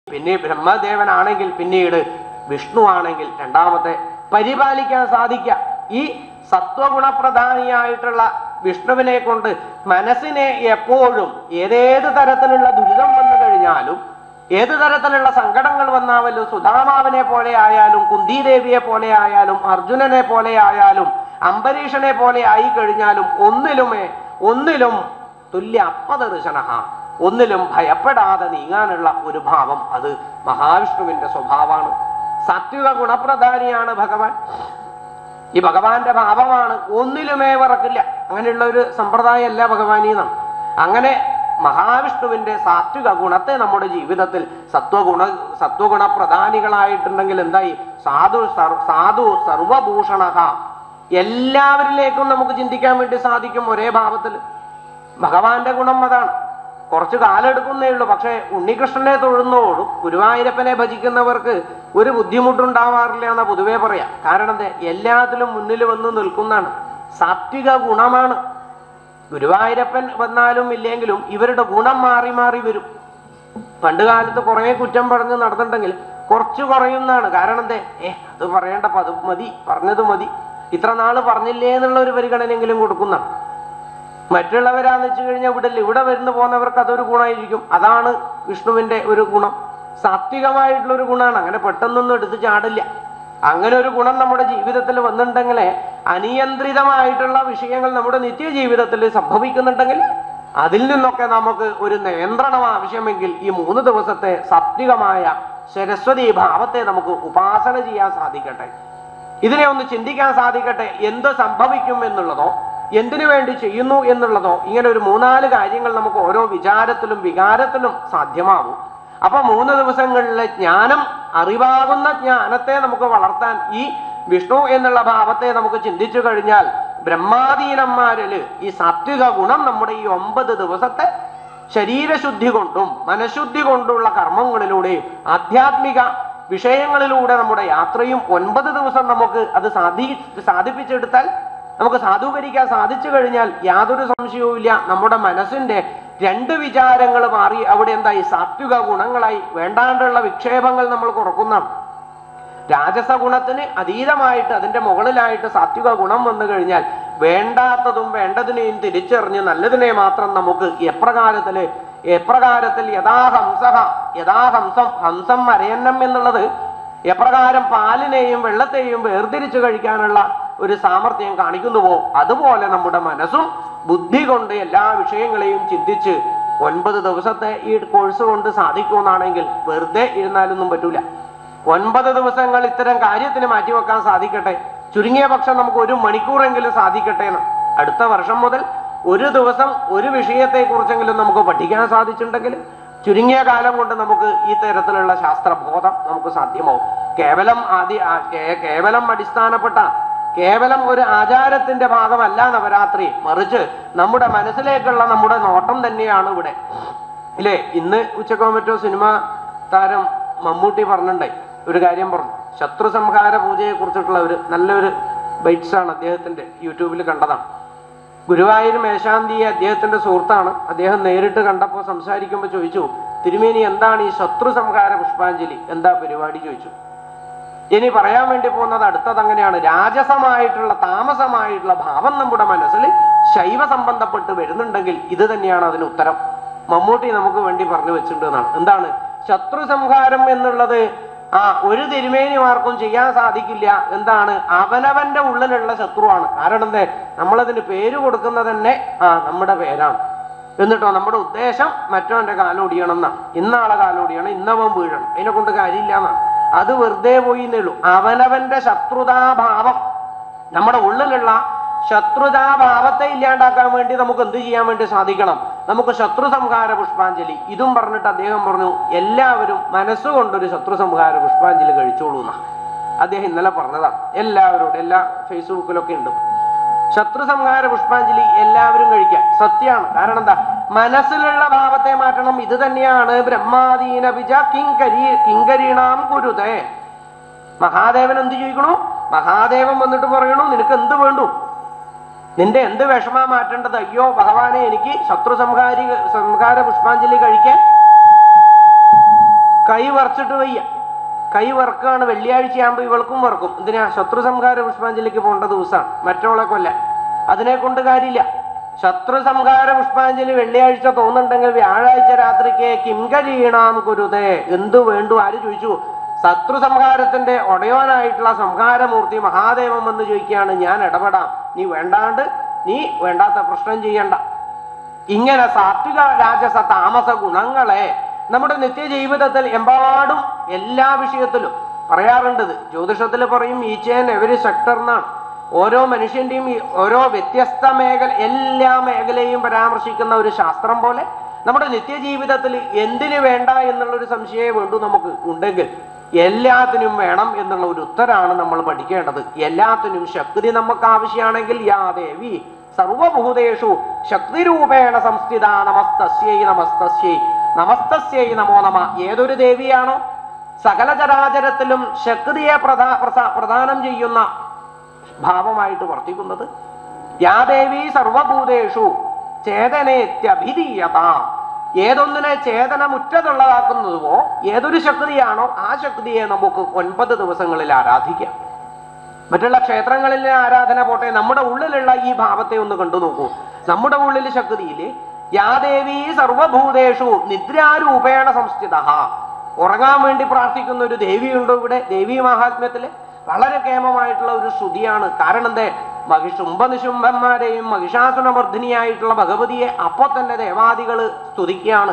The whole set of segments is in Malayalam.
പിന്നെ ബ്രഹ്മദേവനാണെങ്കിൽ പിന്നീട് വിഷ്ണു ആണെങ്കിൽ രണ്ടാമത്തെ പരിപാലിക്കാൻ സാധിക്കുക ഈ സത്വഗുണപ്രധാനിയായിട്ടുള്ള വിഷ്ണുവിനെ കൊണ്ട് മനസ്സിനെ എപ്പോഴും ഏതേത് തരത്തിലുള്ള ദുരിതം വന്നു കഴിഞ്ഞാലും ഏത് തരത്തിലുള്ള സങ്കടങ്ങൾ വന്നാലും സുധാമാവിനെ പോലെ ആയാലും കുന്തിദേവിയെ പോലെ ആയാലും അർജുനനെ പോലെ ആയാലും അംബരീഷനെ പോലെ ആയി കഴിഞ്ഞാലും ഒന്നിലുമേ ഒന്നിലും തുല്യ അപ്പദർശന ഒന്നിലും ഭയപ്പെടാതെ നീങ്ങാനുള്ള ഒരു ഭാവം അത് മഹാവിഷ്ണുവിന്റെ സ്വഭാവമാണ് സാത്വിക ഗുണപ്രധാനിയാണ് ഭഗവാൻ ഈ ഭഗവാന്റെ ഭാവമാണ് ഒന്നിലുമേ വിറക്കില്ല അങ്ങനെയുള്ള ഒരു സമ്പ്രദായമല്ല ഭഗവാനീന്നാണ് അങ്ങനെ മഹാവിഷ്ണുവിന്റെ സാത്വിക ഗുണത്തെ നമ്മുടെ ജീവിതത്തിൽ സത്വഗുണ സത്വഗുണ പ്രധാനികളായിട്ടുണ്ടെങ്കിൽ എന്തായി സാധു സർ- സാധു സർവഭൂഷണ എല്ലാവരിലേക്കും നമുക്ക് ചിന്തിക്കാൻ വേണ്ടി സാധിക്കും ഒരേ ഭാവത്തിൽ ഭഗവാന്റെ ഗുണം അതാണ് കുറച്ച് കാലെടുക്കുന്നേ ഉള്ളൂ പക്ഷേ ഉണ്ണികൃഷ്ണനെ തൊഴുന്നതോടും ഗുരുവായൂരപ്പനെ ഭജിക്കുന്നവർക്ക് ഒരു ബുദ്ധിമുട്ടുണ്ടാവാറില്ല എന്ന് പൊതുവേ പറയാം കാരണം എന്താ എല്ലാത്തിലും മുന്നിൽ വന്ന് നിൽക്കുന്നതാണ് സാത്വിക ഗുണമാണ് ഗുരുവായൂരപ്പൻ വന്നാലും ഇല്ലെങ്കിലും ഇവരുടെ ഗുണം മാറി മാറി വരും പണ്ട് കാലത്ത് കുറെ കുറ്റം പറഞ്ഞ് നടന്നിട്ടുണ്ടെങ്കിൽ കുറച്ച് കുറയുന്നതാണ് കാരണം എന്തേ ഏ അത് പറയേണ്ടപ്പോ അത് മതി പറഞ്ഞത് മതി ഇത്ര നാള് പറഞ്ഞില്ലേ എന്നുള്ള ഒരു പരിഗണനെങ്കിലും കൊടുക്കുന്നതാണ് മറ്റുള്ളവരാന്ന് വെച്ച് കഴിഞ്ഞാൽ ഇവിടെ ഇവിടെ വരുന്നു പോകുന്നവർക്ക് അതൊരു ഗുണമായിരിക്കും അതാണ് വിഷ്ണുവിന്റെ ഒരു ഗുണം സാത്വികമായിട്ടുള്ള ഒരു ഗുണമാണ് അങ്ങനെ പെട്ടെന്നൊന്നും എടുത്ത് ചാടില്ല അങ്ങനെ ഒരു ഗുണം നമ്മുടെ ജീവിതത്തിൽ വന്നിട്ടുണ്ടെങ്കിൽ അനിയന്ത്രിതമായിട്ടുള്ള വിഷയങ്ങൾ നമ്മുടെ നിത്യജീവിതത്തിൽ സംഭവിക്കുന്നുണ്ടെങ്കിൽ അതിൽ നിന്നൊക്കെ നമുക്ക് ഒരു നിയന്ത്രണം ആവശ്യമെങ്കിൽ ഈ മൂന്ന് ദിവസത്തെ സാത്വികമായ സരസ്വതി ഭാവത്തെ നമുക്ക് ഉപാസന ചെയ്യാൻ സാധിക്കട്ടെ ഇതിനെ ഒന്ന് ചിന്തിക്കാൻ സാധിക്കട്ടെ എന്ത് സംഭവിക്കും എന്നുള്ളതോ എന്തിനു വേണ്ടി ചെയ്യുന്നു എന്നുള്ളതോ ഇങ്ങനെ ഒരു മൂന്നാല് കാര്യങ്ങൾ നമുക്ക് ഓരോ വിചാരത്തിലും വികാരത്തിലും സാധ്യമാവും അപ്പൊ മൂന്ന് ദിവസങ്ങളിലെ ജ്ഞാനം അറിവാകുന്ന ജ്ഞാനത്തെ നമുക്ക് വളർത്താൻ ഈ വിഷ്ണു എന്നുള്ള ഭാവത്തെ നമുക്ക് ചിന്തിച്ചു കഴിഞ്ഞാൽ ബ്രഹ്മാധീനന്മാരില് ഈ സാത്വിക ഗുണം നമ്മുടെ ഈ ഒമ്പത് ദിവസത്തെ ശരീരശുദ്ധി കൊണ്ടും മനഃശുദ്ധി കൊണ്ടുള്ള കർമ്മങ്ങളിലൂടെയും ആധ്യാത്മിക വിഷയങ്ങളിലൂടെ നമ്മുടെ യാത്രയും ഒൻപത് ദിവസം നമുക്ക് അത് സാധി സാധിപ്പിച്ചെടുത്താൽ നമുക്ക് സാധൂകരിക്കാൻ സാധിച്ചു കഴിഞ്ഞാൽ യാതൊരു സംശയവും ഇല്ല നമ്മുടെ മനസ്സിന്റെ രണ്ട് വിചാരങ്ങൾ മാറി അവിടെ എന്തായി സാത്വിക ഗുണങ്ങളായി വേണ്ടാണ്ടുള്ള വിക്ഷേപങ്ങൾ നമ്മൾ കുറക്കുന്നതാണ് രാജസ ഗുണത്തിന് അതീതമായിട്ട് അതിന്റെ മുകളിലായിട്ട് സാത്വിക ഗുണം വന്നു കഴിഞ്ഞാൽ വേണ്ടാത്തതും വേണ്ടതിനെയും തിരിച്ചറിഞ്ഞ് നല്ലതിനെ മാത്രം നമുക്ക് എപ്രകാരത്തില് എപ്രകാരത്തിൽ യഥാഹംസഹ യഥാഹംസം ഹംസം മരയന്നം എന്നുള്ളത് എപ്രകാരം പാലിനെയും വെള്ളത്തെയും വേർതിരിച്ചു കഴിക്കാനുള്ള ഒരു സാമർഥ്യം കാണിക്കുന്നുവോ അതുപോലെ നമ്മുടെ മനസ്സും ബുദ്ധി കൊണ്ട് എല്ലാ വിഷയങ്ങളെയും ചിന്തിച്ച് ഒൻപത് ദിവസത്തെ ഈ കോഴ്സ് കൊണ്ട് സാധിക്കുമെന്നാണെങ്കിൽ വെറുതെ ഇരുന്നാലൊന്നും പറ്റൂല ഒൻപത് ദിവസങ്ങൾ ഇത്തരം കാര്യത്തിന് മാറ്റിവെക്കാൻ സാധിക്കട്ടെ ചുരുങ്ങിയ പക്ഷം നമുക്ക് ഒരു മണിക്കൂറെങ്കിലും സാധിക്കട്ടെ എന്ന് അടുത്ത വർഷം മുതൽ ഒരു ദിവസം ഒരു വിഷയത്തെ കുറിച്ചെങ്കിലും നമുക്ക് പഠിക്കാൻ സാധിച്ചിട്ടുണ്ടെങ്കിൽ ചുരുങ്ങിയ കാലം കൊണ്ട് നമുക്ക് ഈ തരത്തിലുള്ള ശാസ്ത്രബോധം നമുക്ക് സാധ്യമാവും കേവലം ആദ്യ ആ- കേ- കേവലം അടിസ്ഥാനപ്പെട്ട കേവലം ഒരു ആചാരത്തിന്റെ ഭാഗമല്ല നവരാത്രി മറിച്ച് നമ്മുടെ മനസ്സിലേക്കുള്ള നമ്മുടെ നോട്ടം തന്നെയാണ് ഇവിടെ ഇല്ലേ ഇന്ന് ഉച്ചക്കോ മറ്റോ സിനിമ താരം മമ്മൂട്ടി പറഞ്ഞിട്ടുണ്ടായി ഒരു കാര്യം പറഞ്ഞു ശത്രു സംഹാര പൂജയെ കുറിച്ചിട്ടുള്ള ഒരു നല്ലൊരു ബൈറ്റ്സ് ആണ് അദ്ദേഹത്തിന്റെ യൂട്യൂബിൽ കണ്ടതാണ് ഗുരുവായൂർ മേശാന്തിയെ അദ്ദേഹത്തിന്റെ സുഹൃത്താണ് അദ്ദേഹം നേരിട്ട് കണ്ടപ്പോൾ സംസാരിക്കുമ്പോൾ ചോദിച്ചു തിരുമേനി എന്താണ് ഈ ശത്രു സംഹാര പുഷ്പാഞ്ജലി എന്താ പരിപാടി ചോദിച്ചു ഇനി പറയാൻ വേണ്ടി പോകുന്നത് അടുത്തത് അങ്ങനെയാണ് രാജസമായിട്ടുള്ള താമസമായിട്ടുള്ള ഭാവം നമ്മുടെ മനസ്സിൽ ശൈവ സംബന്ധപ്പെട്ട് വരുന്നുണ്ടെങ്കിൽ ഇത് തന്നെയാണ് അതിന് ഉത്തരം മമ്മൂട്ടി നമുക്ക് വേണ്ടി പറഞ്ഞു വെച്ചിട്ടുണ്ട് എന്നാണ് എന്താണ് ശത്രു സംഹാരം എന്നുള്ളത് ആ ഒരു തിരുമേനിമാർക്കും ചെയ്യാൻ സാധിക്കില്ല എന്താണ് അവനവന്റെ ഉള്ളിലുള്ള ശത്രുവാണ് കാരണം എന്തേ നമ്മളതിന് പേര് കൊടുക്കുന്നത് തന്നെ ആ നമ്മുടെ പേരാണ് എന്നിട്ടോ നമ്മുടെ ഉദ്ദേശം മറ്റവന്റെ കാലൊടിയണം എന്നാ ഇന്നാളെ കാലൊടിയണം ഇന്നവൻ വീഴണം അതിനെ കൊണ്ട് കാര്യമില്ല എന്നാണ് അത് വെറുതെ പോയി എന്നുള്ളൂ അവനവന്റെ ശത്രുതാഭാവം നമ്മുടെ ഉള്ളിലുള്ള ശത്രുതാഭാവത്തെ ഇല്ലാണ്ടാക്കാൻ വേണ്ടി നമുക്ക് എന്ത് ചെയ്യാൻ വേണ്ടി സാധിക്കണം നമുക്ക് ശത്രു സംഹാര പുഷ്പാഞ്ജലി ഇതും പറഞ്ഞിട്ട് അദ്ദേഹം പറഞ്ഞു എല്ലാവരും മനസ്സുകൊണ്ടൊരു ശത്രു സംഹാര പുഷ്പാഞ്ജലി കഴിച്ചോളൂ എന്നാ അദ്ദേഹം ഇന്നലെ പറഞ്ഞതാണ് എല്ലാവരോടും എല്ലാ ഫേസ്ബുക്കിലൊക്കെ ഉണ്ട് ശത്രു സംഹാര പുഷ്പാഞ്ജലി എല്ലാവരും കഴിക്കാം സത്യമാണ് കാരണം എന്താ മനസ്സിലുള്ള ഭാവത്തെ മാറ്റണം ഇത് തന്നെയാണ് ബ്രഹ്മാദീന വിജ കിങ്കരി കിങ്കരീണാം കുരുതേ മഹാദേവൻ എന്ത് ചോദിക്കണു മഹാദേവൻ വന്നിട്ട് പറയണു നിനക്ക് എന്ത് വേണ്ടു നിന്റെ എന്ത് വിഷമാ മാറ്റേണ്ടത് അയ്യോ ഭഗവാനെ എനിക്ക് ശത്രു സംഹാരി സംഹാര പുഷ്പാഞ്ജലി കഴിക്കാൻ കൈ വറച്ചിട്ട് വയ്യ കൈ വറക്കാണ് വെള്ളിയാഴ്ച ആകുമ്പോൾ ഇവൾക്കും വറക്കും എന്തിനാ ശത്രു സംഹാര പുഷ്പാഞ്ജലിക്ക് പോകേണ്ട ദിവസമാണ് മറ്റവളെ കൊല്ലാൻ അതിനെ കൊണ്ട് കാര്യമില്ല ശത്രു സംഹാര പുഷ്പാഞ്ജലി വെള്ളിയാഴ്ച തോന്നുന്നുണ്ടെങ്കിൽ വ്യാഴാഴ്ച രാത്രിക്ക് കിംകരീണാം കുരുതേ എന്തു വേണ്ടു ആര് ചോദിച്ചു ശത്രു സംഹാരത്തിന്റെ ഒടയോനായിട്ടുള്ള സംഹാരമൂർത്തി മഹാദേവൻ വന്ന് ചോദിക്കുകയാണ് ഞാൻ ഇടപെടാം നീ വേണ്ടാണ്ട് നീ വേണ്ടാത്ത പ്രശ്നം ചെയ്യണ്ട ഇങ്ങനെ സാത്വിക രാജസ താമസ ഗുണങ്ങളെ നമ്മുടെ നിത്യജീവിതത്തിൽ എമ്പാടും എല്ലാ വിഷയത്തിലും പറയാറുണ്ട് ഇത് ജ്യോതിഷത്തിൽ പറയും ഈച്ച് ആൻഡ് എവരി സെക്ടർ എന്നാണ് ഓരോ മനുഷ്യന്റെയും ഈ ഓരോ വ്യത്യസ്ത മേഖല എല്ലാ മേഖലയും പരാമർശിക്കുന്ന ഒരു ശാസ്ത്രം പോലെ നമ്മുടെ നിത്യജീവിതത്തിൽ എന്തിനു വേണ്ട എന്നുള്ളൊരു സംശയമേ വേണ്ടു നമുക്ക് ഉണ്ടെങ്കിൽ എല്ലാത്തിനും വേണം എന്നുള്ള ഒരു ഉത്തരാണ് നമ്മൾ പഠിക്കേണ്ടത് എല്ലാത്തിനും ശക്തി നമുക്ക് ആവശ്യമാണെങ്കിൽ യാ ദേവി സർവഭൂതേഷു ശക്തിരൂപേണ സംസ്ഥിത നമസ്തസ്യൈ നമസ്തസ്യൈ നമസ്തസ്യൈ നമോ നമ ഏതൊരു ദേവിയാണോ സകല ചരാചരത്തിലും ശക്തിയെ പ്രധാ പ്രസ- പ്രദാനം ചെയ്യുന്ന ഭാവമായിട്ട് വർത്തിക്കുന്നത് യാ ദേവി സർവഭൂതേഷു ചേതനേത്യഭിധീയത ഏതൊന്നിനെ ചേതന മുറ്റതുള്ളതാക്കുന്നതുവോ ഏതൊരു ശക്തിയാണോ ആ ശക്തിയെ നമുക്ക് ഒൻപത് ദിവസങ്ങളിൽ ആരാധിക്കാം മറ്റുള്ള ക്ഷേത്രങ്ങളിലെ ആരാധന പോട്ടെ നമ്മുടെ ഉള്ളിലുള്ള ഈ ഭാവത്തെ ഒന്ന് കണ്ടു നോക്കൂ നമ്മുടെ ഉള്ളിൽ ശക്തിയില് യാദേവി സർവഭൂതേഷു നിദ്രാരൂപേണ സംസ്ഥിത ഉറങ്ങാൻ വേണ്ടി പ്രാർത്ഥിക്കുന്ന ഒരു ദേവിയുണ്ടോ ഇവിടെ ദേവി മഹാത്മ്യത്തില് വളരെ കേമമായിട്ടുള്ള ഒരു ശ്രുതിയാണ് കാരണം എന്തേ മഹിഷുംഭനിശുംഭന്മാരെയും മഹിഷാസുരമർദ്ദിനിയായിട്ടുള്ള ഭഗവതിയെ അപ്പൊ തന്നെ ദേവാദികള് സ്തുതിക്കുകയാണ്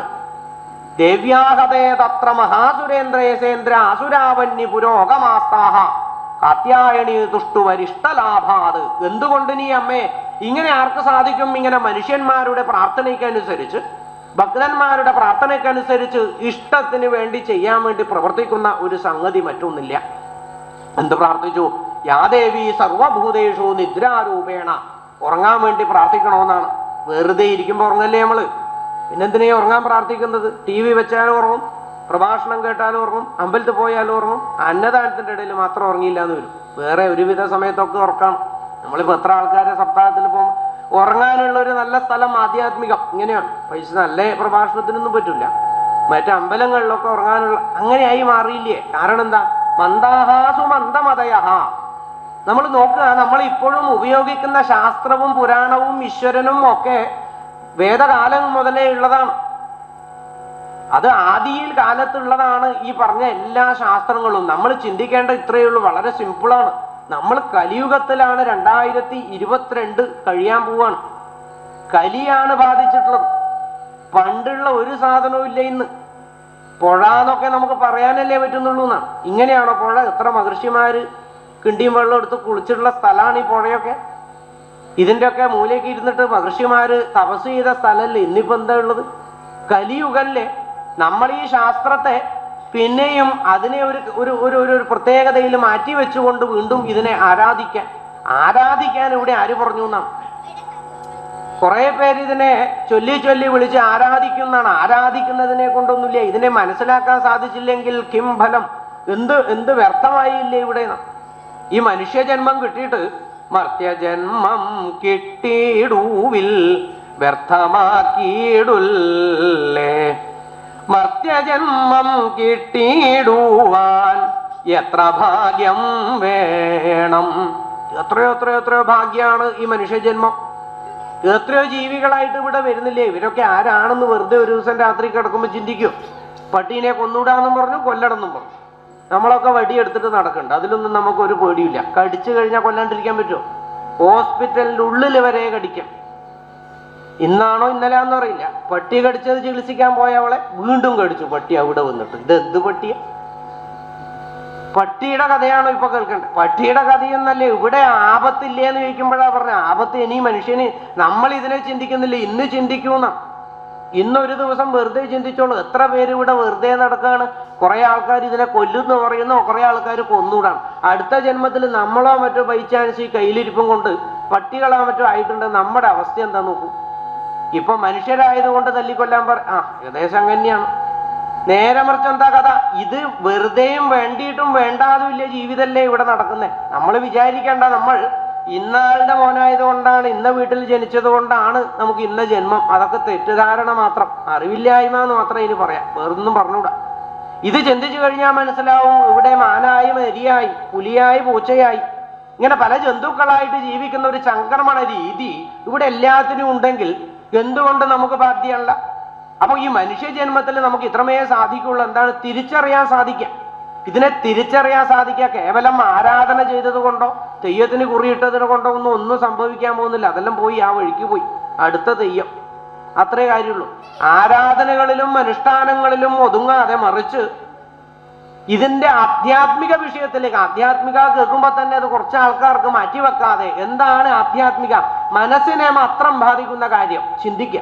ദേവ്യാഹതേ തത്ര മഹാസുരേന്ദ്രേശേന്ദ്ര അസുരാവന്യ പുരോഗമാസ്താഹ കാത്യായണി തുഷ്ടുവരിഷ്ടലാഭാത് എന്തുകൊണ്ട് നീ അമ്മേ ഇങ്ങനെ ആർക്ക് സാധിക്കും ഇങ്ങനെ മനുഷ്യന്മാരുടെ പ്രാർത്ഥനയ്ക്കനുസരിച്ച് ഭക്തന്മാരുടെ പ്രാർത്ഥനയ്ക്കനുസരിച്ച് ഇഷ്ടത്തിന് വേണ്ടി ചെയ്യാൻ വേണ്ടി പ്രവർത്തിക്കുന്ന ഒരു സംഗതി മറ്റൊന്നില്ല എന്ത് പ്രാർത്ഥിച്ചു യാദേവി സർവഭൂതേഷു നിദ്രാരൂപേണ ഉറങ്ങാൻ വേണ്ടി പ്രാർത്ഥിക്കണമെന്നാണ് വെറുതെ ഇരിക്കുമ്പോൾ ഉറങ്ങല്ലേ നമ്മള് പിന്നെന്തിനാ ഉറങ്ങാൻ പ്രാർത്ഥിക്കുന്നത് ടി വി വെച്ചാലും ഉറങ്ങും പ്രഭാഷണം കേട്ടാലും ഉറങ്ങും അമ്പലത്തിൽ പോയാലും ഉറങ്ങും അന്നദാനത്തിന്റെ ഇടയിൽ മാത്രം ഉറങ്ങിയില്ല എന്ന് വരും വേറെ ഒരുവിധ സമയത്തൊക്കെ ഉറക്കണം നമ്മളിപ്പോ എത്ര ആൾക്കാരെ സപ്താഹത്തിൽ പോകും ഉറങ്ങാനുള്ള ഒരു നല്ല സ്ഥലം ആധ്യാത്മികം ഇങ്ങനെയാണ് പൈസ നല്ല പ്രഭാഷണത്തിനൊന്നും പറ്റില്ല മറ്റു അമ്പലങ്ങളിലൊക്കെ ഉറങ്ങാനുള്ള അങ്ങനെയായി മാറിയില്ലേ കാരണം എന്താ മന്ദാഹാസു മന്ദമതയ നമ്മൾ നോക്കുക നമ്മൾ ഇപ്പോഴും ഉപയോഗിക്കുന്ന ശാസ്ത്രവും പുരാണവും ഈശ്വരനും ഒക്കെ വേദകാലം മുതലേ ഉള്ളതാണ് അത് ആദിയിൽ കാലത്തുള്ളതാണ് ഈ പറഞ്ഞ എല്ലാ ശാസ്ത്രങ്ങളും നമ്മൾ ചിന്തിക്കേണ്ട ഇത്രയേ ഉള്ളൂ വളരെ സിമ്പിളാണ് നമ്മൾ കലിയുഗത്തിലാണ് രണ്ടായിരത്തി ഇരുപത്തിരണ്ട് കഴിയാൻ പോവാണ് കലിയാണ് ബാധിച്ചിട്ടുള്ളത് പണ്ടുള്ള ഒരു സാധനവും ഇല്ല ഇന്ന് പുഴ എന്നൊക്കെ നമുക്ക് പറയാനല്ലേ പറ്റുന്നുള്ളൂ എന്നാണ് ഇങ്ങനെയാണോ പുഴ എത്ര മഹർഷിമാര് കിണ്ടിയും വെള്ളം എടുത്ത് കുളിച്ചിട്ടുള്ള സ്ഥലമാണ് ഈ പുഴയൊക്കെ ഇതിൻ്റെയൊക്കെ മൂലയ്ക്ക് ഇരുന്നിട്ട് മഹർഷിമാര് തപസ് ചെയ്ത സ്ഥലമല്ലേ ഇന്നിപ്പോ എന്താ ഉള്ളത് കലിയുഗല്ലേ നമ്മൾ ഈ ശാസ്ത്രത്തെ പിന്നെയും അതിനെ ഒരു ഒരു ഒരു ഒരു ഒരു പ്രത്യേകതയിൽ മാറ്റി വെച്ചുകൊണ്ട് വീണ്ടും ഇതിനെ ആരാധിക്കാൻ ആരാധിക്കാൻ ഇവിടെ ആര് പറഞ്ഞു എന്നാണ് കുറെ പേര് ഇതിനെ ചൊല്ലി ചൊല്ലി വിളിച്ച് ആരാധിക്കുന്നതാണ് ആരാധിക്കുന്നതിനെ കൊണ്ടൊന്നുമില്ല ഇതിനെ മനസ്സിലാക്കാൻ സാധിച്ചില്ലെങ്കിൽ കിം ഫലം എന്ത് എന്ത് വ്യർത്ഥമായില്ലേ ഇവിടെ ന്ന്. ഈ മനുഷ്യജന്മം കിട്ടിയിട്ട് മർത്യജന്മം കിട്ടിയിടൂവിൽ വ്യർത്ഥമാക്കിയിടുല്ലേ മർത്യജന്മം കിട്ടിയിടുവാൻ എത്ര ഭാഗ്യം വേണം എത്രയോ എത്രയോ എത്രയോ ഭാഗ്യമാണ് ഈ മനുഷ്യജന്മം എത്രയോ ജീവികളായിട്ട് ഇവിടെ വരുന്നില്ലേ ഇവരൊക്കെ ആരാണെന്ന് വെറുതെ ഒരു ദിവസം രാത്രി കിടക്കുമ്പോൾ ചിന്തിക്കും പട്ടീനെ കൊന്നൂടാന്നും പറഞ്ഞു കൊല്ലണമെന്നും പറഞ്ഞു നമ്മളൊക്കെ വടിയെടുത്തിട്ട് നടക്കണ്ട അതിലൊന്നും നമുക്ക് ഒരു പേടിയില്ല കടിച്ചു കഴിഞ്ഞാൽ കൊല്ലാണ്ടിരിക്കാൻ പറ്റുമോ ഹോസ്പിറ്റലിന്റെ ഉള്ളിൽ വരെ കടിക്കാം ഇന്നാണോ ഇന്നലെയാണെന്ന് അറിയില്ല പട്ടി കടിച്ചത് ചികിത്സിക്കാൻ പോയവളെ വീണ്ടും കടിച്ചു പട്ടി അവിടെ വന്നിട്ട് ഇത് എന്ത് പട്ടിയ പട്ടിയുടെ കഥയാണോ ഇപ്പൊ കേൾക്കേണ്ടത് പട്ടിയുടെ കഥയൊന്നല്ലേ ഇവിടെ ആപത്തില്ലേ എന്ന് ചോദിക്കുമ്പോഴാ പറഞ്ഞ ആപത്ത് ഇനി മനുഷ്യന് നമ്മൾ ഇതിനെ ചിന്തിക്കുന്നില്ല ഇന്ന് ചിന്തിക്കൂന്ന ഇന്നൊരു ദിവസം വെറുതെ ചിന്തിച്ചോളൂ എത്ര പേര് ഇവിടെ വെറുതെ നടക്കുകയാണ് കുറെ ആൾക്കാർ ഇതിനെ കൊല്ലുന്നു പറയുന്നു കുറെ ആൾക്കാർ കൊന്നൂടാണ് അടുത്ത ജന്മത്തിൽ നമ്മളോ മറ്റോ ബൈ ചാൻസ് ഈ കയ്യിലിരിപ്പും കൊണ്ട് പട്ടികളോ മറ്റോ ആയിട്ടുണ്ട് നമ്മുടെ അവസ്ഥ എന്താ നോക്കൂ ഇപ്പൊ മനുഷ്യരായതുകൊണ്ട് തല്ലിക്കൊല്ലാൻ പറ ആ ഏകദേശം അങ്ങനെ തന്നെയാണ് നേരെ മറിച്ച് എന്താ കഥ ഇത് വെറുതെയും വേണ്ടിയിട്ടും വേണ്ടാതും ഇല്ല ജീവിതല്ലേ ഇവിടെ നടക്കുന്നേ നമ്മൾ വിചാരിക്കേണ്ട നമ്മൾ ഇന്നാളുടെ മോനായത് കൊണ്ടാണ് ഇന്ന വീട്ടിൽ ജനിച്ചത് കൊണ്ടാണ് നമുക്ക് ഇന്ന ജന്മം അതൊക്കെ തെറ്റിദ്ധാരണ മാത്രം അറിവില്ലായ്മ എന്ന് മാത്രമേ ഇനി പറയാം വേറൊന്നും പറഞ്ഞുകൂടാ ഇത് ചിന്തിച്ചു കഴിഞ്ഞാൽ മനസ്സിലാവും ഇവിടെ മാനായി നരിയായി പുലിയായി പൂച്ചയായി ഇങ്ങനെ പല ജന്തുക്കളായിട്ട് ജീവിക്കുന്ന ഒരു സംക്രമണ രീതി ഇവിടെ എല്ലാത്തിനും ഉണ്ടെങ്കിൽ എന്തുകൊണ്ട് നമുക്ക് ബാധ്യമല്ല അപ്പൊ ഈ മനുഷ്യ ജന്മത്തിൽ നമുക്ക് ഇത്രമേ സാധിക്കുള്ളൂ എന്താണ് തിരിച്ചറിയാൻ സാധിക്കുക ഇതിനെ തിരിച്ചറിയാൻ സാധിക്കുക കേവലം ആരാധന ചെയ്തത് കൊണ്ടോ തെയ്യത്തിന് കുറിയിട്ടതിനെ കൊണ്ടോ ഒന്നും ഒന്നും സംഭവിക്കാൻ പോകുന്നില്ല അതെല്ലാം പോയി ആ വഴിക്ക് പോയി അടുത്ത തെയ്യം അത്രേ കാര്യമുള്ളൂ ആരാധനകളിലും അനുഷ്ഠാനങ്ങളിലും ഒതുങ്ങാതെ മറിച്ച് ഇതിന്റെ ആധ്യാത്മിക വിഷയത്തിലേക്ക് ആധ്യാത്മിക കേൾക്കുമ്പോൾ തന്നെ അത് കുറച്ച് ആൾക്കാർക്ക് മാറ്റിവെക്കാതെ എന്താണ് ആധ്യാത്മിക മനസ്സിനെ മാത്രം ബാധിക്കുന്ന കാര്യം ചിന്തിക്കുക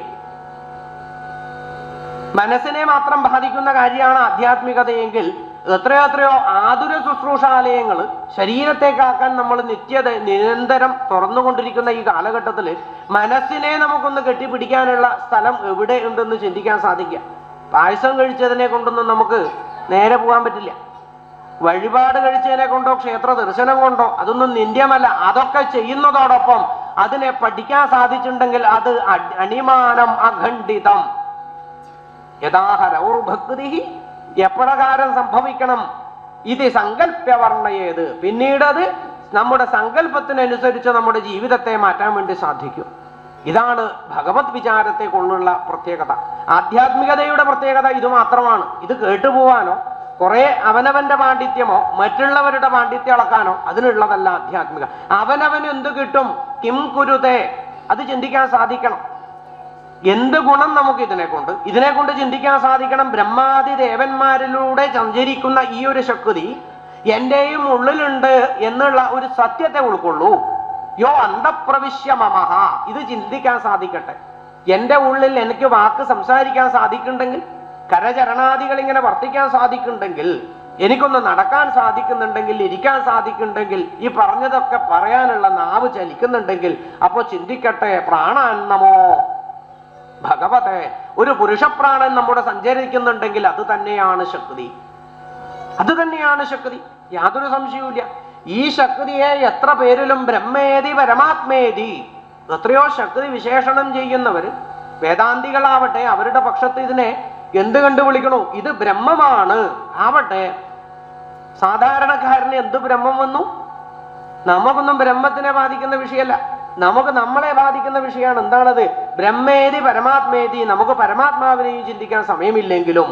മനസ്സിനെ മാത്രം ബാധിക്കുന്ന കാര്യമാണ് ആധ്യാത്മികതയെങ്കിൽ എത്രയോ എത്രയോ ആതുര ശുശ്രൂഷാലയങ്ങൾ ശരീരത്തെ കാക്കാൻ നമ്മൾ നിത്യത നിരന്തരം തുറന്നുകൊണ്ടിരിക്കുന്ന ഈ കാലഘട്ടത്തിൽ മനസ്സിനെ നമുക്കൊന്ന് കെട്ടിപ്പിടിക്കാനുള്ള സ്ഥലം എവിടെ ഉണ്ടെന്ന് ചിന്തിക്കാൻ സാധിക്കുക പായസം കഴിച്ചതിനെ കൊണ്ടൊന്നും നമുക്ക് നേരെ പോകാൻ പറ്റില്ല വഴിപാട് കഴിച്ചതിനെ കൊണ്ടോ ക്ഷേത്ര ദർശനം കൊണ്ടോ അതൊന്നും നിന്ദ്യമല്ല അതൊക്കെ ചെയ്യുന്നതോടൊപ്പം അതിനെ പഠിക്കാൻ സാധിച്ചിട്ടുണ്ടെങ്കിൽ അത് അ- അണിമാനം അഖണ്ഡിതം യഥാഹരൗർ ഭക്തി എപ്രകാരം സംഭവിക്കണം ഇത് സങ്കല്പ്യവർണ്ണയേത് പിന്നീട് അത് നമ്മുടെ സങ്കല്പത്തിനനുസരിച്ച് നമ്മുടെ ജീവിതത്തെ മാറ്റാൻ വേണ്ടി സാധിക്കും ഇതാണ് ഭഗവത് വിചാരത്തെ കൊണ്ടുള്ള പ്രത്യേകത ആധ്യാത്മികതയുടെ പ്രത്യേകത ഇത് മാത്രമാണ് ഇത് കേട്ടുപോവാനോ കുറെ അവനവന്റെ പാണ്ഡിത്യമോ മറ്റുള്ളവരുടെ പാണ്ഡിത്യം അളക്കാനോ അതിനുള്ളതല്ല ആധ്യാത്മിക അവനവന് എന്ത് കിട്ടും കിം കുരുതേ അത് ചിന്തിക്കാൻ സാധിക്കണം എന്ത് ഗുണം നമുക്ക് ഇതിനെ കൊണ്ട് ഇതിനെ കൊണ്ട് ചിന്തിക്കാൻ സാധിക്കണം ബ്രഹ്മാദി ദേവന്മാരിലൂടെ സഞ്ചരിക്കുന്ന ഈ ഒരു ശക്തി എന്റെയും ഉള്ളിലുണ്ട് എന്നുള്ള ഒരു സത്യത്തെ ഉൾക്കൊള്ളൂ യോ അന്തപ്രവിശ്യ മമഹ ഇത് ചിന്തിക്കാൻ സാധിക്കട്ടെ എന്റെ ഉള്ളിൽ എനിക്ക് വാക്ക് സംസാരിക്കാൻ സാധിക്കുന്നുണ്ടെങ്കിൽ കരചരണാദികൾ ഇങ്ങനെ വർത്തിക്കാൻ സാധിക്കുന്നുണ്ടെങ്കിൽ എനിക്കൊന്ന് നടക്കാൻ സാധിക്കുന്നുണ്ടെങ്കിൽ ഇരിക്കാൻ സാധിക്കുന്നുണ്ടെങ്കിൽ ഈ പറഞ്ഞതൊക്കെ പറയാനുള്ള നാവ് ചലിക്കുന്നുണ്ടെങ്കിൽ അപ്പോ ചിന്തിക്കട്ടെ പ്രാണാന്നമോ ഭഗവതെ ഒരു പുരുഷപ്രാണൻ നമ്മുടെ സഞ്ചരിക്കുന്നുണ്ടെങ്കിൽ അത് തന്നെയാണ് ശക്തി അത് തന്നെയാണ് ശക്തി യാതൊരു സംശയവുമില്ല ഈ ശക്തിയെ എത്ര പേരിലും ബ്രഹ്മേതി പരമാത്മേതി എത്രയോ ശക്തി വിശേഷണം ചെയ്യുന്നവര് വേദാന്തികളാവട്ടെ അവരുടെ പക്ഷത്ത് ഇതിനെ എന്ത് കണ്ടു വിളിക്കണു ഇത് ബ്രഹ്മമാണ് ആവട്ടെ സാധാരണക്കാരന് എന്ത് ബ്രഹ്മം വന്നു നമുക്കൊന്നും ബ്രഹ്മത്തിനെ ബാധിക്കുന്ന വിഷയമല്ല നമുക്ക് നമ്മളെ ബാധിക്കുന്ന വിഷയമാണ് എന്താണത് ബ്രഹ്മേതി പരമാത്മേതി നമുക്ക് പരമാത്മാവിനെയും ചിന്തിക്കാൻ സമയമില്ലെങ്കിലും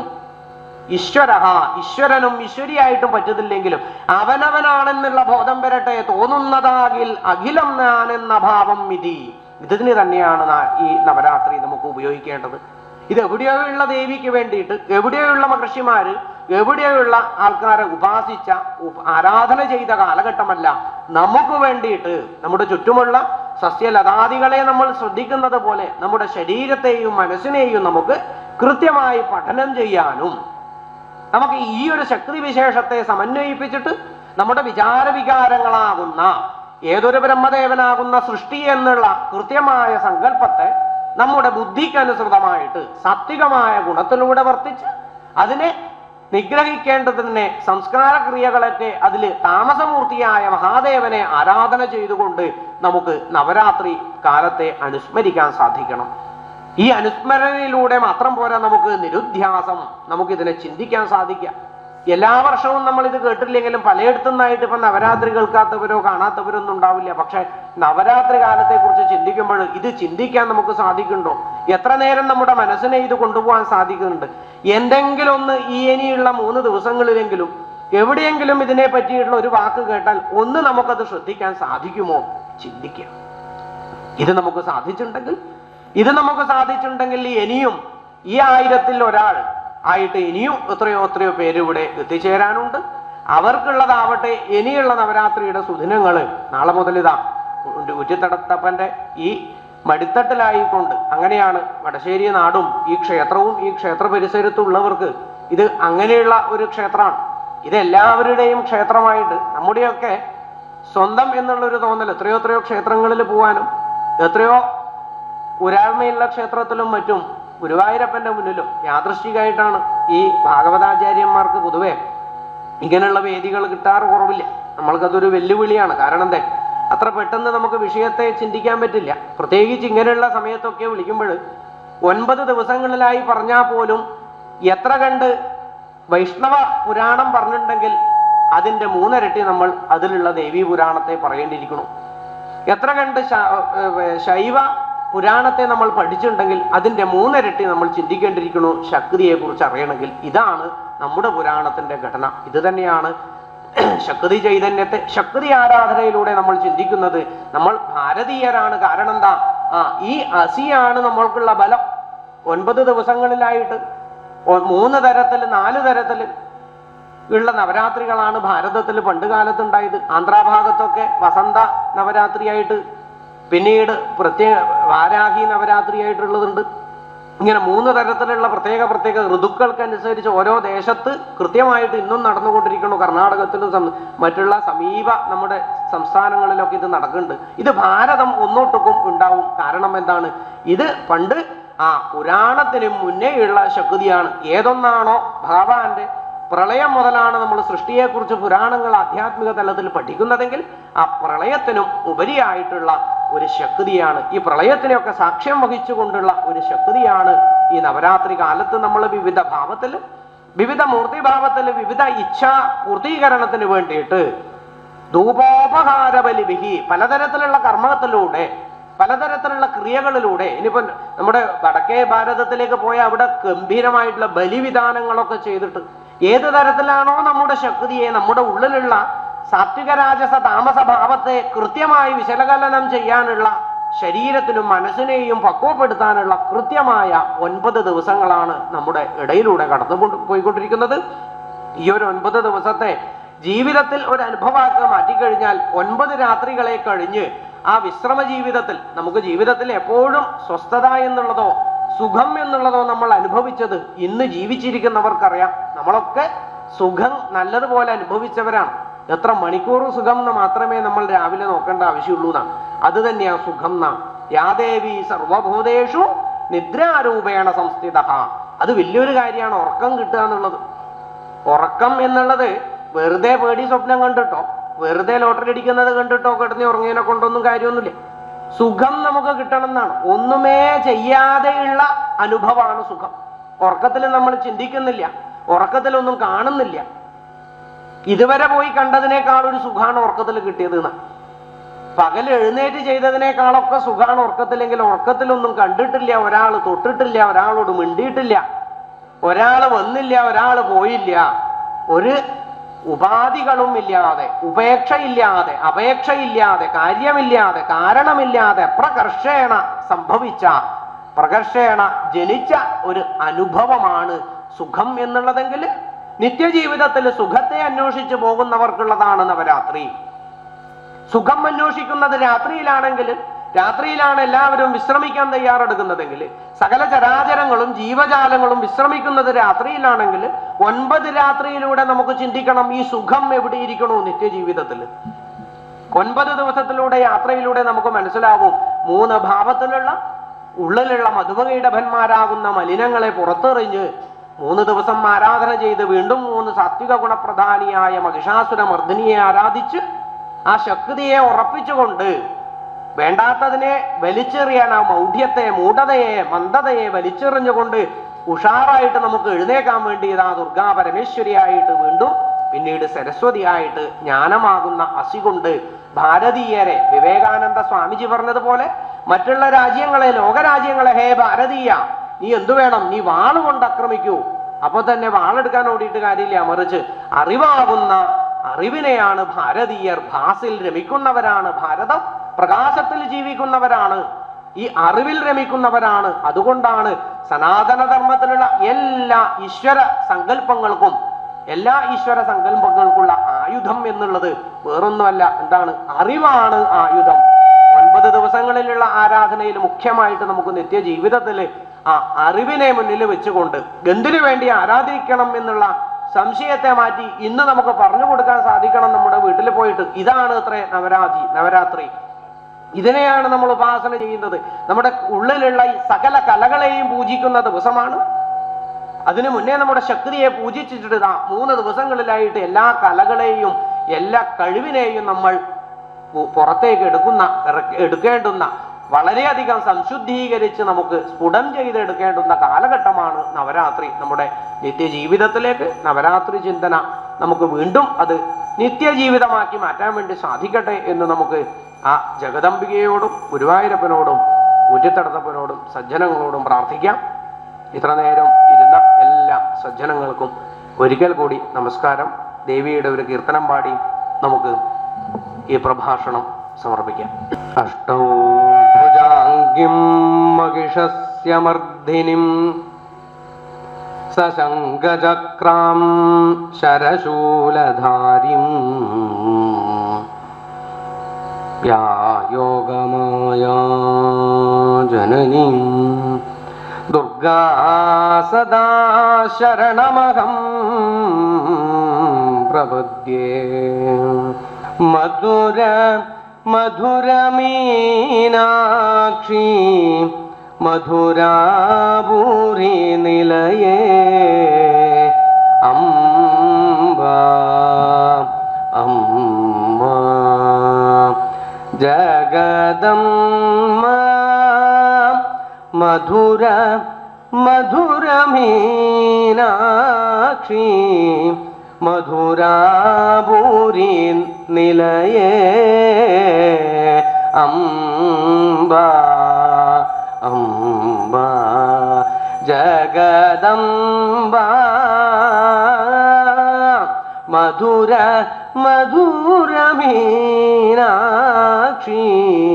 ഈശ്വര ഈശ്വരനും ഈശ്വരിയായിട്ടും പറ്റത്തില്ലെങ്കിലും അവനവനാണെന്നുള്ള ബോധം വരട്ടെ തോന്നുന്നതാകിൽ അഖിലം ഞാനെന്ന ഭാവം വിധി ഇതിന് തന്നെയാണ് നാ- ഈ നവരാത്രി നമുക്ക് ഉപയോഗിക്കേണ്ടത് ഇത് എവിടെയോയുള്ള ദേവിക്ക് വേണ്ടിയിട്ട് എവിടെയുള്ള മഹർഷിമാര് എവിടെയുള്ള ആൾക്കാരെ ഉപാസിച്ച ഉപ- ആരാധന ചെയ്ത കാലഘട്ടമല്ല നമുക്ക് വേണ്ടിയിട്ട് നമ്മുടെ ചുറ്റുമുള്ള സസ്യലതാദികളെ നമ്മൾ ശ്രദ്ധിക്കുന്നത് പോലെ നമ്മുടെ ശരീരത്തെയും മനസ്സിനെയും നമുക്ക് കൃത്യമായി പഠനം ചെയ്യാനും നമുക്ക് ഈ ഒരു ശക്തി വിശേഷത്തെ സമന്വയിപ്പിച്ചിട്ട് നമ്മുടെ വിചാര വികാരങ്ങളാകുന്ന ഏതൊരു ബ്രഹ്മദേവനാകുന്ന സൃഷ്ടി എന്നുള്ള കൃത്യമായ സങ്കല്പത്തെ നമ്മുടെ ബുദ്ധിക്കനുസൃതമായിട്ട് സാത്വികമായ ഗുണത്തിലൂടെ വർത്തിച്ച് അതിനെ നിഗ്രഹിക്കേണ്ടതിനെ സംസ്കാര ക്രിയകളൊക്കെ അതിൽ താമസമൂർത്തിയായ മഹാദേവനെ ആരാധന ചെയ്തുകൊണ്ട് നമുക്ക് നവരാത്രി കാലത്തെ അനുസ്മരിക്കാൻ സാധിക്കണം ഈ അനുസ്മരണയിലൂടെ മാത്രം പോരാ നമുക്ക് നിരുധ്യാസം നമുക്ക് ഇതിനെ ചിന്തിക്കാൻ സാധിക്കാം എല്ലാ വർഷവും നമ്മൾ ഇത് കേട്ടില്ലെങ്കിലും പലയിടത്തുനിന്നായിട്ട് ഇപ്പൊ നവരാത്രി കേൾക്കാത്തവരോ കാണാത്തവരോ ഒന്നും ഉണ്ടാവില്ല പക്ഷെ നവരാത്രി കാലത്തെ കുറിച്ച് ചിന്തിക്കുമ്പോൾ ഇത് ചിന്തിക്കാൻ നമുക്ക് സാധിക്കുന്നുണ്ടോ എത്ര നേരം നമ്മുടെ മനസ്സിനെ ഇത് കൊണ്ടുപോകാൻ സാധിക്കുന്നുണ്ട് എന്തെങ്കിലും ഒന്ന് ഈ ഇനിയുള്ള മൂന്ന് ദിവസങ്ങളിലെങ്കിലും എവിടെയെങ്കിലും ഇതിനെ പറ്റിയിട്ടുള്ള ഒരു വാക്ക് കേട്ടാൽ ഒന്ന് നമുക്കത് ശ്രദ്ധിക്കാൻ സാധിക്കുമോ ചിന്തിക്കുക ഇത് നമുക്ക് സാധിച്ചിട്ടുണ്ടെങ്കിൽ ഇത് നമുക്ക് സാധിച്ചിട്ടുണ്ടെങ്കിൽ ഇനിയും ഈ ആയിരത്തിൽ ഒരാൾ ആയിട്ട് ഇനിയും എത്രയോ എത്രയോ പേര് ഇവിടെ എത്തിച്ചേരാനുണ്ട് അവർക്കുള്ളതാവട്ടെ ഇനിയുള്ള നവരാത്രിയുടെ സുദിനങ്ങൾ നാളെ മുതൽ ഇതാ ഉറ്റിത്തടത്തപ്പന്റെ ഈ മടിത്തട്ടിലായിക്കൊണ്ട് അങ്ങനെയാണ് വടശ്ശേരി നാടും ഈ ക്ഷേത്രവും ഈ ക്ഷേത്ര പരിസരത്തുള്ളവർക്ക് ഇത് അങ്ങനെയുള്ള ഒരു ക്ഷേത്രമാണ് ഇത് എല്ലാവരുടെയും ക്ഷേത്രമായിട്ട് നമ്മുടെയൊക്കെ സ്വന്തം എന്നുള്ളൊരു തോന്നൽ എത്രയോ എത്രയോ ക്ഷേത്രങ്ങളിൽ പോവാനും എത്രയോ ഒരാൾമയുള്ള ക്ഷേത്രത്തിലും മറ്റും ഗുരുവായൂരപ്പന്റെ മുന്നിലും യാദൃശ്ചികമായിട്ടാണ് ഈ ഭാഗവതാചാര്യന്മാർക്ക് പൊതുവെ ഇങ്ങനെയുള്ള വേദികൾ കിട്ടാറ് കുറവില്ല നമ്മൾക്കതൊരു വെല്ലുവിളിയാണ് കാരണം എന്താ അത്ര പെട്ടെന്ന് നമുക്ക് വിഷയത്തെ ചിന്തിക്കാൻ പറ്റില്ല പ്രത്യേകിച്ച് ഇങ്ങനെയുള്ള സമയത്തൊക്കെ വിളിക്കുമ്പോൾ ഒൻപത് ദിവസങ്ങളിലായി പറഞ്ഞാൽ പോലും എത്ര കണ്ട് വൈഷ്ണവ പുരാണം പറഞ്ഞിട്ടുണ്ടെങ്കിൽ അതിന്റെ മൂന്നിരട്ടി നമ്മൾ അതിലുള്ള ദേവീ പുരാണത്തെ പറയേണ്ടിയിരിക്കണം എത്ര കണ്ട് ശ- ഏർ ശൈവ പുരാണത്തെ നമ്മൾ പഠിച്ചിട്ടുണ്ടെങ്കിൽ അതിന്റെ മൂന്നിരട്ടി നമ്മൾ ചിന്തിക്കേണ്ടിയിരിക്കണു ശക്തിയെ കുറിച്ച് അറിയണമെങ്കിൽ ഇതാണ് നമ്മുടെ പുരാണത്തിന്റെ ഘടന ഇത് തന്നെയാണ് ശക്തി ചൈതന്യത്തെ ശക്തി ആരാധനയിലൂടെ നമ്മൾ ചിന്തിക്കുന്നത് നമ്മൾ ഭാരതീയരാണ് കാരണം എന്താ ആ ഈ അസിയാണ് നമ്മൾക്കുള്ള ബലം ഒൻപത് ദിവസങ്ങളിലായിട്ട് ഒ- മൂന്ന് തരത്തിൽ നാല് തരത്തിൽ ഉള്ള നവരാത്രികളാണ് ഭാരതത്തിൽ പണ്ട് കാലത്തുണ്ടായത് ആന്ധ്രാഭാഗത്തൊക്കെ വസന്ത നവരാത്രിയായിട്ട് പിന്നീട് പ്രത്യേക വാരാഹി നവരാത്രിയായിട്ടുള്ളതുണ്ട് ഇങ്ങനെ മൂന്ന് തരത്തിലുള്ള പ്രത്യേക പ്രത്യേക ഋതുക്കൾക്കനുസരിച്ച് ഓരോ ദേശത്ത് കൃത്യമായിട്ട് ഇന്നും നടന്നുകൊണ്ടിരിക്കുന്നു കർണാടകത്തിലും സം- മറ്റുള്ള സമീപ നമ്മുടെ സംസ്ഥാനങ്ങളിലൊക്കെ ഇത് നടക്കുന്നുണ്ട് ഇത് ഭാരതം ഒന്നൊട്ടുക്കും ഉണ്ടാവും കാരണം എന്താണ് ഇത് പണ്ട് ആ പുരാണത്തിന് മുന്നേയുള്ള ശക്തിയാണ് ഏതൊന്നാണോ ഭഗവാന്റെ പ്രളയം മുതലാണ് നമ്മൾ സൃഷ്ടിയെക്കുറിച്ച് പുരാണങ്ങൾ ആധ്യാത്മിക തലത്തിൽ പഠിക്കുന്നതെങ്കിൽ ആ പ്രളയത്തിനും ഉപരിയായിട്ടുള്ള ഒരു ശക്തിയാണ് ഈ പ്രളയത്തിനെയൊക്കെ സാക്ഷ്യം വഹിച്ചുകൊണ്ടുള്ള ഒരു ശക്തിയാണ് ഈ നവരാത്രി കാലത്ത് നമ്മൾ വിവിധ ഭാവത്തിൽ വിവിധ മൂർത്തിഭാവത്തിൽ വിവിധ ഇച്ഛാ പൂർത്തീകരണത്തിന് വേണ്ടിയിട്ട് ധൂപോപഹാര ബലിവിഹി പലതരത്തിലുള്ള കർമ്മത്തിലൂടെ പലതരത്തിലുള്ള ക്രിയകളിലൂടെ ഇനിയിപ്പോ നമ്മുടെ വടക്കേ ഭാരതത്തിലേക്ക് പോയ അവിടെ ഗംഭീരമായിട്ടുള്ള ബലിവിധാനങ്ങളൊക്കെ ചെയ്തിട്ട് ഏത് തരത്തിലാണോ നമ്മുടെ ശക്തിയെ നമ്മുടെ ഉള്ളിലുള്ള സാത്വിക രാജസ താമസ ഭാവത്തെ കൃത്യമായി വിശകലനം ചെയ്യാനുള്ള ശരീരത്തിനും മനസ്സിനെയും പക്വപ്പെടുത്താനുള്ള കൃത്യമായ ഒൻപത് ദിവസങ്ങളാണ് നമ്മുടെ ഇടയിലൂടെ കടന്നു കൊണ്ട് പോയിക്കൊണ്ടിരിക്കുന്നത് ഈ ഒരു ഒൻപത് ദിവസത്തെ ജീവിതത്തിൽ ഒരു അനുഭവമാക്കി മാറ്റിക്കഴിഞ്ഞാൽ ഒൻപത് രാത്രികളെ കഴിഞ്ഞ് ആ വിശ്രമ ജീവിതത്തിൽ നമുക്ക് ജീവിതത്തിൽ എപ്പോഴും സ്വസ്ഥത എന്നുള്ളതോ സുഖം എന്നുള്ളതോ നമ്മൾ അനുഭവിച്ചത് ഇന്ന് ജീവിച്ചിരിക്കുന്നവർക്കറിയാം നമ്മളൊക്കെ സുഖം നല്ലതുപോലെ അനുഭവിച്ചവരാണ് എത്ര മണിക്കൂർ സുഖം എന്ന് മാത്രമേ നമ്മൾ രാവിലെ നോക്കേണ്ട ആവശ്യമുള്ളൂ എന്നാണ് അത് തന്നെയാ സുഖം എന്നാണ് യാദേവി സർവഭൂതേഷു നിദ്രാരൂപേണ സംസ്ഥിത അത് വലിയൊരു കാര്യമാണ് ഉറക്കം കിട്ടുക എന്നുള്ളത് ഉറക്കം എന്നുള്ളത് വെറുതെ പേടി സ്വപ്നം കണ്ടിട്ടോ വെറുതെ ലോട്ടറി അടിക്കുന്നത് കണ്ടിട്ടോ കിടന്ന് ഉറങ്ങിയതിനെ കൊണ്ടൊന്നും കാര്യമൊന്നുമില്ല സുഖം നമുക്ക് കിട്ടണം എന്നാണ് ഒന്നുമേ ചെയ്യാതെയുള്ള അനുഭവമാണ് സുഖം ഉറക്കത്തിൽ നമ്മൾ ചിന്തിക്കുന്നില്ല ഉറക്കത്തിലൊന്നും കാണുന്നില്ല ഇതുവരെ പോയി കണ്ടതിനേക്കാൾ ഒരു സുഖാണ് ഉറക്കത്തിൽ കിട്ടിയത് എന്നാ പകൽ എഴുന്നേറ്റ് ചെയ്തതിനേക്കാളൊക്കെ സുഖാണ് ഉറക്കത്തിലെങ്കിൽ ഉറക്കത്തിലൊന്നും കണ്ടിട്ടില്ല ഒരാൾ തൊട്ടിട്ടില്ല ഒരാളോട് മിണ്ടിയിട്ടില്ല ഒരാൾ വന്നില്ല ഒരാൾ പോയില്ല ഒരു ഉപാധികളും ഇല്ലാതെ ഉപേക്ഷയില്ലാതെ അപേക്ഷയില്ലാതെ കാര്യമില്ലാതെ കാരണമില്ലാതെ പ്രകർഷേണ സംഭവിച്ച പ്രകർഷേണ ജനിച്ച ഒരു അനുഭവമാണ് സുഖം എന്നുള്ളതെങ്കിൽ നിത്യജീവിതത്തിൽ സുഖത്തെ അന്വേഷിച്ച് പോകുന്നവർക്കുള്ളതാണ് നവരാത്രി സുഖം അന്വേഷിക്കുന്നത് രാത്രിയിലാണെങ്കിൽ രാത്രിയിലാണ് എല്ലാവരും വിശ്രമിക്കാൻ തയ്യാറെടുക്കുന്നതെങ്കിൽ സകല ചരാചരങ്ങളും ജീവജാലങ്ങളും വിശ്രമിക്കുന്നത് രാത്രിയിലാണെങ്കിൽ ഒൻപത് രാത്രിയിലൂടെ നമുക്ക് ചിന്തിക്കണം ഈ സുഖം എവിടെ ഇരിക്കണോ നിത്യജീവിതത്തിൽ ഒൻപത് ദിവസത്തിലൂടെ യാത്രയിലൂടെ നമുക്ക് മനസ്സിലാവും മൂന്ന് ഭാവത്തിലുള്ള ഉള്ളിലുള്ള മധുമകീടഭന്മാരാകുന്ന മലിനങ്ങളെ പുറത്തെറിഞ്ഞ് മൂന്ന് ദിവസം ആരാധന ചെയ്ത് വീണ്ടും മൂന്ന് സാത്വിക ഗുണപ്രധാനിയായ മഹിഷാസുര മർദ്ദിനിയെ ആരാധിച്ച് ആ ശക്തിയെ ഉറപ്പിച്ചുകൊണ്ട് വേണ്ടാത്തതിനെ വലിച്ചെറിയാൻ ആ മൗഢ്യത്തെ മൂഢതയെ മന്ദതയെ വലിച്ചെറിഞ്ഞുകൊണ്ട് ഉഷാറായിട്ട് നമുക്ക് എഴുന്നേക്കാൻ വേണ്ടി ഇതാ ദുർഗാ പരമേശ്വരിയായിട്ട് വീണ്ടും പിന്നീട് സരസ്വതിയായിട്ട് ജ്ഞാനമാകുന്ന അസി കൊണ്ട് ഭാരതീയരെ വിവേകാനന്ദ സ്വാമിജി പറഞ്ഞതുപോലെ മറ്റുള്ള രാജ്യങ്ങളെ ലോകരാജ്യങ്ങളെ ഹേ ഭാരതീയ നീ എന്തു വേണം നീ വാളുകൊണ്ട് ആക്രമിക്കൂ അപ്പൊ തന്നെ വാളെടുക്കാൻ ഓടിയിട്ട് കാര്യമില്ല മറിച്ച് അറിവാകുന്ന അറിവിനെയാണ് ഭാരതീയർ ഭാസിൽ രമിക്കുന്നവരാണ് ഭാരതം പ്രകാശത്തിൽ ജീവിക്കുന്നവരാണ് ഈ അറിവിൽ രമിക്കുന്നവരാണ് അതുകൊണ്ടാണ് സനാതനധർമ്മത്തിലുള്ള എല്ലാ ഈശ്വര സങ്കല്പങ്ങൾക്കും എല്ലാ ഈശ്വര സങ്കല്പങ്ങൾക്കുള്ള ആയുധം എന്നുള്ളത് വേറൊന്നുമല്ല എന്താണ് അറിവാണ് ആയുധം ഒൻപത് ദിവസങ്ങളിലുള്ള ആരാധനയിൽ മുഖ്യമായിട്ട് നമുക്ക് നിത്യജീവിതത്തിൽ ആ അറിവിനെ മുന്നിൽ വെച്ചുകൊണ്ട് എന്തിനു വേണ്ടി ആരാധിക്കണം എന്നുള്ള സംശയത്തെ മാറ്റി ഇന്ന് നമുക്ക് പറഞ്ഞു കൊടുക്കാൻ സാധിക്കണം നമ്മുടെ വീട്ടിൽ പോയിട്ട് ഇതാണ് അത്രേ നവരാതി നവരാത്രി ഇതിനെയാണ് നമ്മൾ ഉപാസന ചെയ്യുന്നത് നമ്മുടെ ഉള്ളിലുള്ള ഈ സകല കലകളെയും പൂജിക്കുന്ന ദിവസമാണ് അതിനു മുന്നേ നമ്മുടെ ശക്തിയെ പൂജിച്ചിട്ട് ദാ മൂന്ന് ദിവസങ്ങളിലായിട്ട് എല്ലാ കലകളെയും എല്ലാ കഴിവിനെയും നമ്മൾ പു- പുറത്തേക്ക് എടുക്കുന്ന ഇറക്ക- എടുക്കേണ്ടുന്ന വളരെയധികം സംശുദ്ധീകരിച്ച് നമുക്ക് സ്ഫുടം ചെയ്തെടുക്കേണ്ടുന്ന കാലഘട്ടമാണ് നവരാത്രി നമ്മുടെ നിത്യജീവിതത്തിലേക്ക് നവരാത്രി ചിന്തന നമുക്ക് വീണ്ടും അത് നിത്യജീവിതമാക്കി മാറ്റാൻ വേണ്ടി സാധിക്കട്ടെ എന്ന് നമുക്ക് ആ ജഗദംബികയോടും ഗുരുവായൂരപ്പനോടും ഊറ്റത്തടത്തപ്പനോടും സജ്ജനങ്ങളോടും പ്രാർത്ഥിക്കാം ഇത്ര നേരം ഇരുന്ന എല്ലാ സജ്ജനങ്ങൾക്കും ഒരിക്കൽ കൂടി നമസ്കാരം ദേവിയുടെ ഒരു കീർത്തനം പാടി നമുക്ക് ഈ പ്രഭാഷണം സമർപ്പിക്കാം അഷ്ടൗ ഭുജാംഗിം മഹിഷസ്യമർദ്ദിനിം സശങ്കചക്രാം ശരശൂലധാരിം യാ യോഗമായാ ജനനീം ദുർഗാ സദാ ശരണമഹം പ്രപദ്യേ മധുര മധുരമീനാക്ഷി മധുരാപൂരി നിലയേ അംബ അമ്മ ജഗദമ്മ മധുര മധുരമീനാക്ഷി മധുരാപൂരി നിലയേ അംബ അംബ ജഗദംബ മധുര മധുരമീനാക്ഷി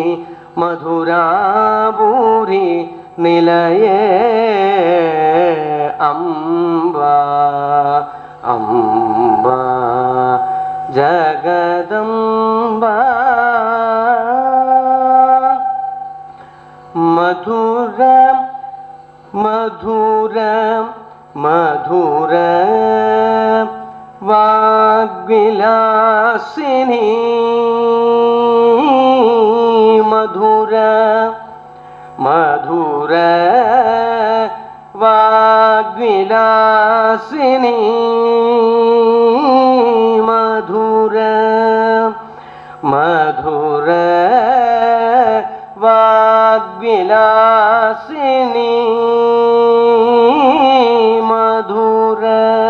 മധുരാപൂരി നിലയേ അംബ അംബ ജഗദംബ മധുര മധുര മധുര വാഗ്വിലാസിനി മധുര മധുര വാഗ്വിലാസിനി മധുര മധുര വാഗ്വിലാസിനി മധുര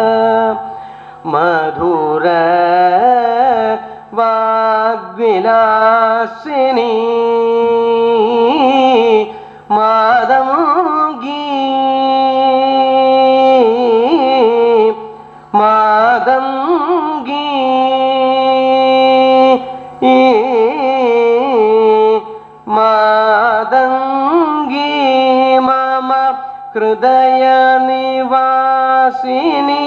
മധുര വാഗ്വിലാസിനി മാതംഗീ മാതംഗീ മാതംഗീ മമ ഹൃദയ നിവാസിനി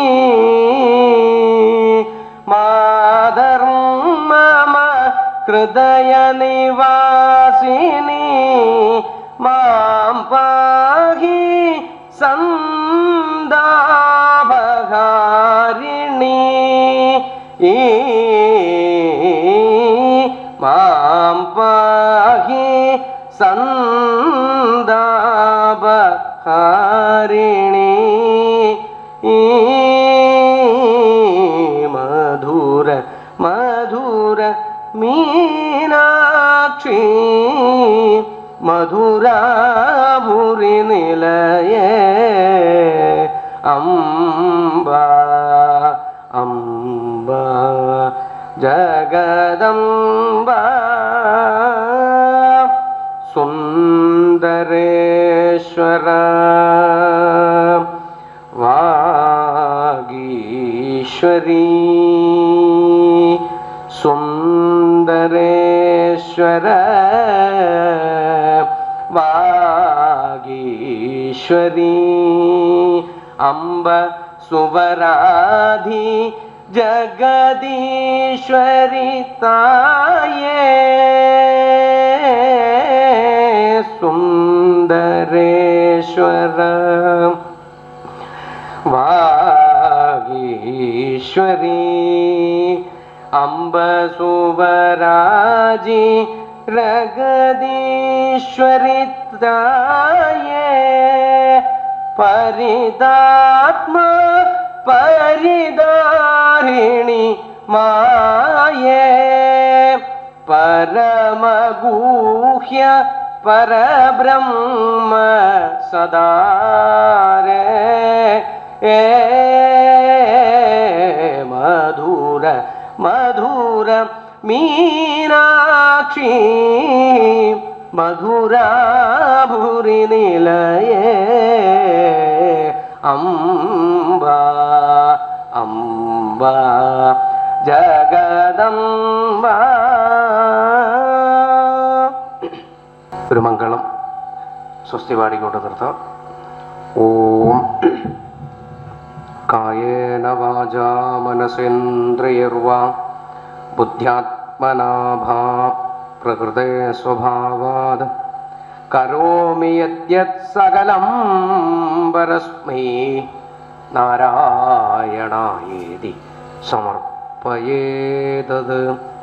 മാതർമമ ഹൃദയ നിവാസിനി മാം പാഹി സന്ദാപഹാരിണി ഈ മാം പാഹി സന്ദാപഹാരിണി ഈ മധുര മധുര മീനാക്ഷി മധുരാപുരി നിലയേ അംബ അംബ ജഗദംബ സുന്ദരേശ്വര വാഗീശ്വരീ സുന്ദരേശ്വര വാഗീശ്വരീ അംബ സുവരാധി ജഗദീശ്വരി തായേ സുന്ദരേശ്വര വാഗീശ്വരീ അംബ സുവരാജി രഗദീശ്വരി തായേ പരിതാത്മ പരിതാരിണി മായേ പരമഗൂഹ്യ പരബ്രഹ്മ സദാരേ ഏ മധുര മധുര മീനാക്ഷി മധുരാഭുരി നിലയേ അംബ അംബ ജഗദംബ ഒരു മംഗളം സ്വസ്തി പാടിക്കൊണ്ട് നിർത്താം ഓം കായേന വാചാ മനസേന്ദ്രിയർവാ ബുദ്ധ്യാത്മനാഭാ പ്രകൃതേ സ്വഭാവാത് കരോമി യദ്യത് സകലം പരസ്മൈ നാരായണായേതി സമർപ്പയേതത്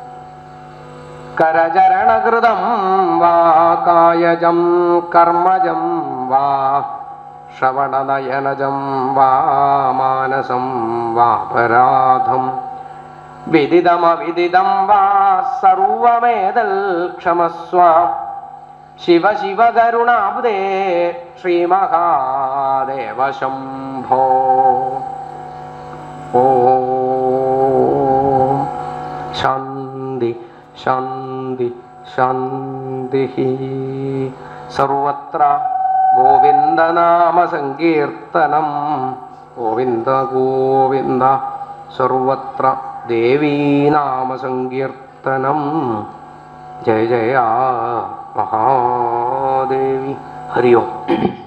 കരചരണകൃതം വാ കായജം കർമ്മജം വാ ശ്രവണനയനജം വാ മാനസം വാപരാധം വിദിതമവിദിതം വാ സർവമേതൽ ക്ഷമസ്വ ശിവ ശിവ കരുണാബ്ദേ ശ്രീമഹാദേവ ശംഭോ ഓം ശാന്തി ശാന്തി ശാന്തി സർവത്ര ഗോവിന്ദനാമ സങ്കീർത്തനം ഗോവിന്ദ ഗോവിന്ദ സർവത്ര ദേവീനാമ സങ്കീർത്തനം ജയ ജയ മഹാദേവി ഹരി ഓം